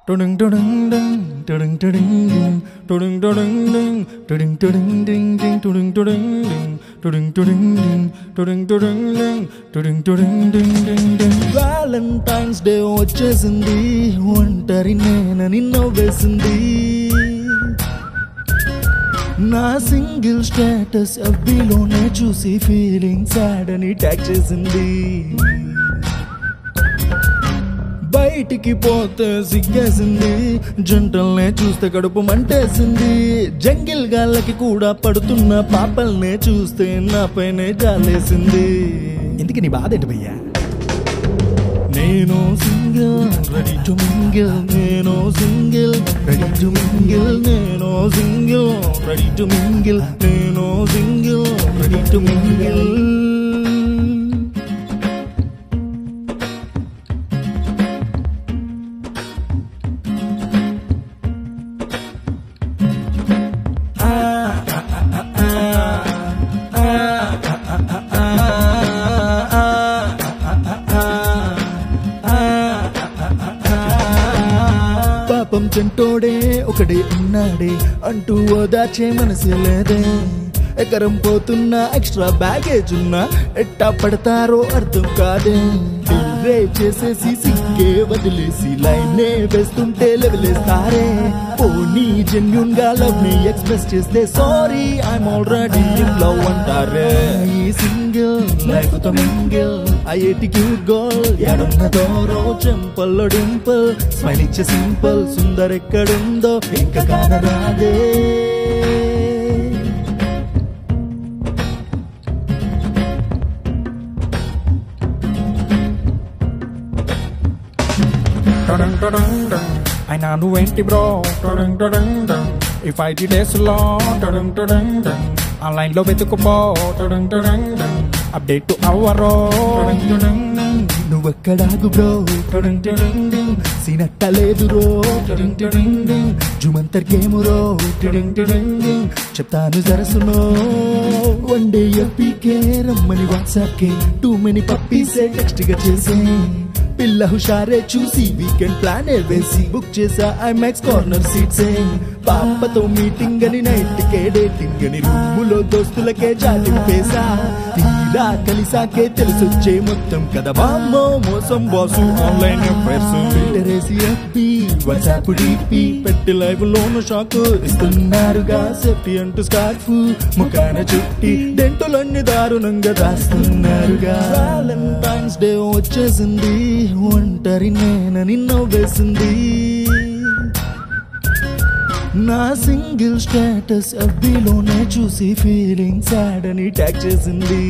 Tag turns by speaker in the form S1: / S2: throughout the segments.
S1: Tudung tudung ding, tudung tudung ding, tudung tudung ding, tudung tudung ding ding, tudung tudung ding, tudung tudung ding, tudung tudung ding, tudung tudung ding ding ding.
S2: Valentine's day వచ్చేసింది ఒంటరి నేనని నవ్వేసింది నా single status ఎఫ్బీలోనే చూసి feeling sad అని tag చేసింది బయటికి పోతే సిగ్గేసింది జంటల్నే చూస్తే కడుపు మంటేసింది జంగిల్ గాళ్ళకి కూడా పడుతున్న పాపల్నే చూస్తే నాపైనే జాలేసింది
S1: ఎందుకు నీ బాధ ఏంటి భయ్యా
S2: నేను సింగిల్ రెడీ టు మింగిల్ నేను సింగిల్ రెడీ టు మింగిల్ నేను సింగిల్ రెడీ టు మింగిల్ నేను సింగిల్ రెడీ టు మింగిల్ పాపం చెంటోడే ఒకడే ఉన్నాడే అంటూ ఓదార్చే మనసు లేదే ఎకరం పోతున్నా ఎక్స్ట్రా బ్యాగేజ్ ఉన్నా ఎట్టా పడతారో అర్థం కాదే రే చేసేసి సిగ్గే వదిలేసి లైనే వేస్తుంటే లెవెలేస్తారే పోనీ జెన్యున్ గా లవ్ ని ఎక్స్ప్రెస్ చేస్తే sorry I'm already in love అంటారే ఈ సింగిల్ లైఫ్ తో మింగిల్ ఐఐటి క్యూట్ గర్ల్ ఎడున్న దూరం చెంపల్లో డింపుల్ స్మైల్ ఇచ్చే సింపుల్ సుందర్ ఎక్కడుందో ఇంకా కానరాదే
S1: Tudung tudung ding, అయినా నువ్వేంటి బ్రో tudung tudung ding. ఈ ఫైవ్ జీ డేస్ లో tudung tudung ding. ఆన్లైన్ లో వెతుకుపో tudung tudung ding. అప్డేట్ అవ్వరో tudung tudung ding.
S2: నువ్వెక్కడాగు బ్రో
S1: tudung tudung ding.
S2: సీనట్ట లేదు రో
S1: tudung tudung ding.
S2: జుమంతర్ గేమ్ రో
S1: tudung tudung ding.
S2: చెప్తాను జరసునో వన్ డే ఎఫ్పీకే రమ్మని వాట్సాప్ కే టూ మెనీ పప్పీసే టెక్స్ట్ గా చేసే పిల్ల హుషారే చూసి వీకెండ్ ప్లాన్ వేసి బుక్ చేసా ఐమాక్స్ కార్నర్ సీట్సే పాపతో మీటింగ్ అని నైట్ కే డేటింగ్ అని రూములో దోస్తులకే జాలింపేసా తీరా కలిసాకే తెలిసొచ్చే మొత్తం కదా బామ్మో మోసం బాసు ఆన్లైన్ అఫైర్స్ ఫిల్టరేసి ఎఫ్బి వాట్సాప్ డిపి పెట్టి లైవ్ లోను షాక్ ఇస్తున్నారుగా సేఫ్టీ అంటూ స్కార్ఫ్ ముఖాన చుట్టి డెంటులన్నీ దారుణంగా దాస్తున్నారుగా వ్యాలంటైన్స్ డే వచ్చేసింది ఒంటరి నేనని నవ్వేసింది నా సింగిల్ స్టేటస్ ఎఫ్బీలోనే చూసి ఫీలింగ్ సాడ్ అని ట్యాగ్ చేసింది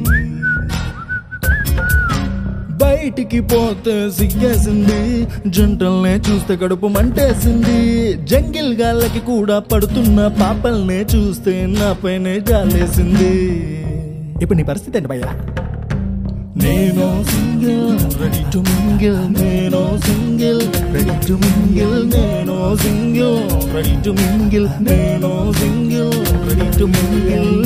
S2: బయటికి పోతే సిగ్గేసింది జంటల్నే చూస్తే కడుపు మంటేసింది జంగిల్ గాళ్ళకి కూడా పడుతున్న పాపల్నే చూస్తే నాపైనే జాలేసింది
S1: ఇప్పుడు నీ పరిస్థితి ఏంటి భయ్యా
S2: నేను సింగిల్ రెడీ టు మింగిల్ నేను సింగిల్ రెడీ టు మింగిల్ నేను సింగిల్ రెడీ టు మింగిల్ నేను సింగిల్ రెడీ టు మింగిల్